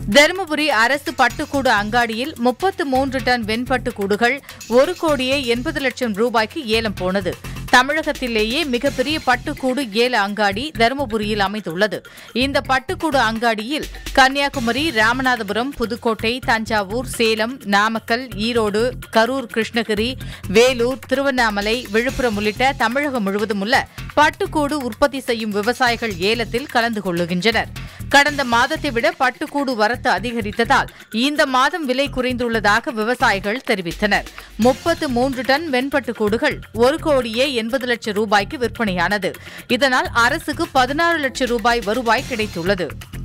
தருமபுரி அரசு பட்டுக்கூடு அங்காடியில் முப்பத்து மூன்று டன் வெண்பட்டு கூடுகள் ஒரு கோடியே எண்பது லட்சம் ரூபாய்க்கு ஏலம் போனது தமிழகத்திலேயே மிகப்பெரிய பட்டுக்கூடு ஏல அங்காடி தருமபுரியில் அமைந்துள்ளது இந்த பட்டுக்கூடு அங்காடியில் கன்னியாகுமரி ராமநாதபுரம் புதுக்கோட்டை தஞ்சாவூர் சேலம் நாமக்கல் ஈரோடு கரூர் கிருஷ்ணகிரி வேலூர் திருவண்ணாமலை விழுப்புரம் உள்ளிட்ட தமிழகம் முழுவதும் உள்ள பட்டுக்கூடு உற்பத்தி செய்யும் விவசாயிகள் ஏலத்தில் கலந்து கொள்ளுகின்றனர் கடந்த மாதத்தை விட பட்டுக்கூடு வரத்து அதிகரித்ததால் இந்த மாதம் விலை குறைந்துள்ளதாக விவசாயிகள் தெரிவித்தனர் முப்பத்து மூன்று டன் வெண்பட்டு கூடுகள் ஒரு கோடியே எண்பது லட்சம் ரூபாய்க்கு விற்பனையானது இதனால் அரசுக்கு பதினாறு லட்சம் ரூபாய் வருவாய் கிடைத்துள்ளது